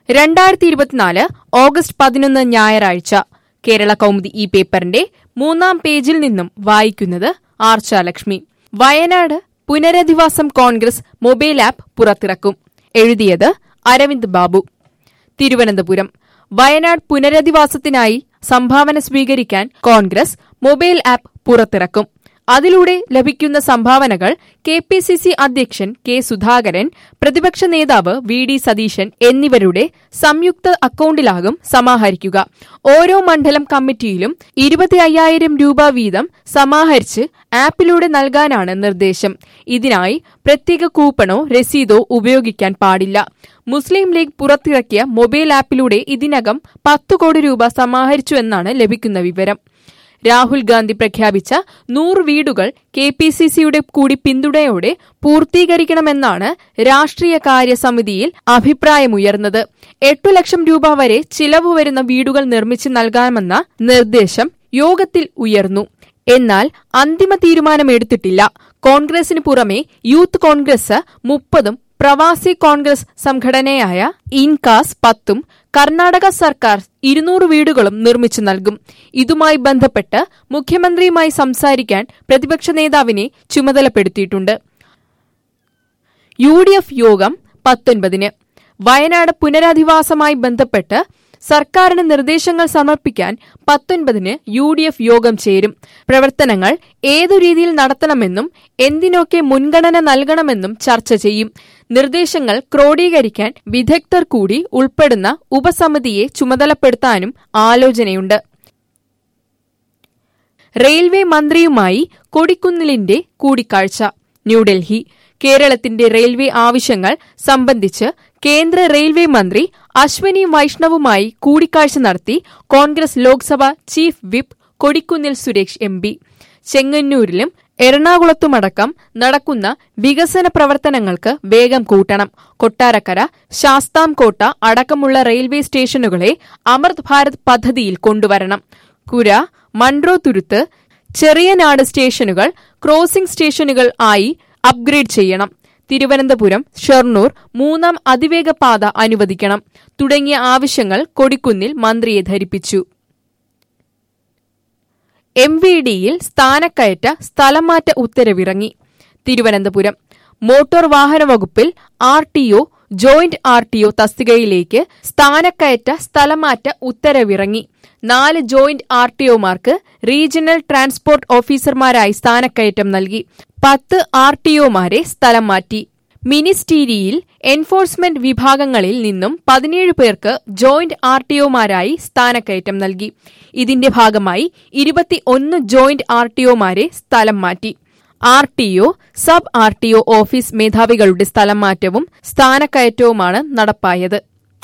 രണ്ടായിരത്തി ഇരുപത്തിനാല് ഓഗസ്റ്റ് പതിനൊന്ന് ഞായറാഴ്ച കേരള കൗമുദി ഈ പേപ്പറിന്റെ മൂന്നാം പേജിൽ നിന്നും വായിക്കുന്നത് ആർച്ചാലക്ഷ്മി വയനാട് പുനരധിവാസം കോൺഗ്രസ് മൊബൈൽ ആപ്പ് പുറത്തിറക്കും എഴുതിയത് അരവിന്ദ് ബാബു തിരുവനന്തപുരം വയനാട് പുനരധിവാസത്തിനായി സംഭാവന സ്വീകരിക്കാൻ കോൺഗ്രസ് മൊബൈൽ ആപ്പ് പുറത്തിറക്കും അതിലൂടെ ലഭിക്കുന്ന സംഭാവനകൾ കെ പി സി സി അധ്യക്ഷൻ കെ സുധാകരൻ പ്രതിപക്ഷ നേതാവ് വി ഡി സതീശൻ എന്നിവരുടെ സംയുക്ത അക്കൌണ്ടിലാകും സമാഹരിക്കുക ഓരോ മണ്ഡലം കമ്മിറ്റിയിലും ഇരുപത്തി അയ്യായിരം രൂപ വീതം സമാഹരിച്ച് ആപ്പിലൂടെ നൽകാനാണ് നിർദ്ദേശം ഇതിനായി പ്രത്യേക കൂപ്പണോ രസീതോ ഉപയോഗിക്കാൻ പാടില്ല മുസ്ലിം ലീഗ് പുറത്തിറക്കിയ മൊബൈൽ ആപ്പിലൂടെ ഇതിനകം പത്തു കോടി രൂപ സമാഹരിച്ചുവെന്നാണ് ലഭിക്കുന്ന വിവരം രാഹുൽ ഗാന്ധി പ്രഖ്യാപിച്ച നൂറ് വീടുകൾ കെ പി സി സിയുടെ കൂടി പിന്തുണയോടെ പൂർത്തീകരിക്കണമെന്നാണ് രാഷ്ട്രീയ കാര്യ സമിതിയിൽ അഭിപ്രായമുയർന്നത് എട്ടു ലക്ഷം രൂപ വരെ ചിലവ് വരുന്ന വീടുകൾ നിർമ്മിച്ച് നൽകാമെന്ന നിർദ്ദേശം യോഗത്തിൽ ഉയർന്നു എന്നാൽ അന്തിമ തീരുമാനമെടുത്തിട്ടില്ല കോൺഗ്രസിന് പുറമെ യൂത്ത് കോൺഗ്രസ് മുപ്പതും പ്രവാസി കോൺഗ്രസ് സംഘടനയായ ഇൻകാസ് പത്തും കർണാടക സർക്കാർ ഇരുന്നൂറ് വീടുകളും നിർമ്മിച്ചു നൽകും ഇതുമായി ബന്ധപ്പെട്ട് മുഖ്യമന്ത്രിയുമായി സംസാരിക്കാൻ പ്രതിപക്ഷ നേതാവിനെ ചുമതലപ്പെടുത്തിയിട്ടുണ്ട് യു ഡി എഫ് യോഗം പത്തൊൻപതിന് വയനാട് പുനരധിവാസമായി ബന്ധപ്പെട്ട് സർക്കാരിന് നിർദ്ദേശങ്ങൾ സമർപ്പിക്കാൻ പത്തൊൻപതിന് യു ഡി എഫ് യോഗം ചേരും പ്രവർത്തനങ്ങൾ ഏതു രീതിയിൽ നടത്തണമെന്നും എന്തിനൊക്കെ മുൻഗണന നൽകണമെന്നും ചർച്ച ചെയ്യും നിർദ്ദേശങ്ങൾ ക്രോഡീകരിക്കാൻ വിദഗ്ധർ കൂടി ഉൾപ്പെടുന്ന ഉപസമിതിയെ ചുമതലപ്പെടുത്താനും ആലോചനയുണ്ട് റെയിൽവേ മന്ത്രിയുമായി കൊടിക്കുന്നിലിന്റെ കൂടിക്കാഴ്ച ന്യൂഡൽഹി കേരളത്തിന്റെ റെയിൽവേ ആവശ്യങ്ങൾ സംബന്ധിച്ച് കേന്ദ്ര റെയിൽവേ മന്ത്രി അശ്വനി വൈഷ്ണവുമായി കൂടിക്കാഴ്ച നടത്തി Congress Lok Sabha chief whip Kodikunnil Suresh M P ചെങ്ങന്നൂരിലും എറണാകുളത്തുമടക്കം നടക്കുന്ന വികസന പ്രവർത്തനങ്ങൾക്ക് വേഗം കൂട്ടണം കൊട്ടാരക്കര ശാസ്താംകോട്ട അടക്കമുള്ള റെയിൽവേ സ്റ്റേഷനുകളെ അമൃത് ഭാരത് പദ്ധതിയിൽ കൊണ്ടുവരണം കുര മൺട്രോ തുരുത്ത് ചെറിയനാട് സ്റ്റേഷനുകൾ ക്രോസിംഗ് സ്റ്റേഷനുകൾ ആയി അപ്ഗ്രേഡ് ചെയ്യണം തിരുവനന്തപുരം ഷൊർണൂർ മൂന്നാം അതിവേഗ പാത അനുവദിക്കണം തുടങ്ങിയ ആവശ്യങ്ങൾ കൊടിക്കുന്നിൽ മന്ത്രിയെ ധരിപ്പിച്ചു എം വി ഡിയിൽ സ്ഥാനക്കയറ്റ സ്ഥലംമാറ്റ ഉത്തരവിറങ്ങി തിരുവനന്തപുരം മോട്ടോർ വാഹന വകുപ്പിൽ R T O joint R T O തസ്തികയിലേക്ക് സ്ഥാനക്കയറ്റ സ്ഥലമാറ്റ ഉത്തരവിറങ്ങി നാല് ജോയിന്റ് ആർ ടി ഒമാർക്ക് റീജിയണൽ ട്രാൻസ്പോർട്ട് ഓഫീസർമാരായി സ്ഥാനക്കയറ്റം നൽകി പത്ത് ആർ ടി ഒമാരെ സ്ഥലം മാറ്റി മിനിസ്റ്റീരിയിൽ എൻഫോഴ്സ്മെന്റ് വിഭാഗങ്ങളിൽ നിന്നും പതിനേഴ് പേർക്ക് ജോയിന്റ് ആർ ടി ഒമാരായി സ്ഥാനക്കയറ്റം നൽകി ഇതിന്റെ ഭാഗമായി ഇരുപത്തി ഒന്ന് ജോയിന്റ് ആർ ടി ഒമാരെ സ്ഥലം മാറ്റി R T O sub R T O office മേധാവികളുടെ സ്ഥലം മാറ്റവും സ്ഥാനക്കയറ്റവുമാണ് നടപ്പായത്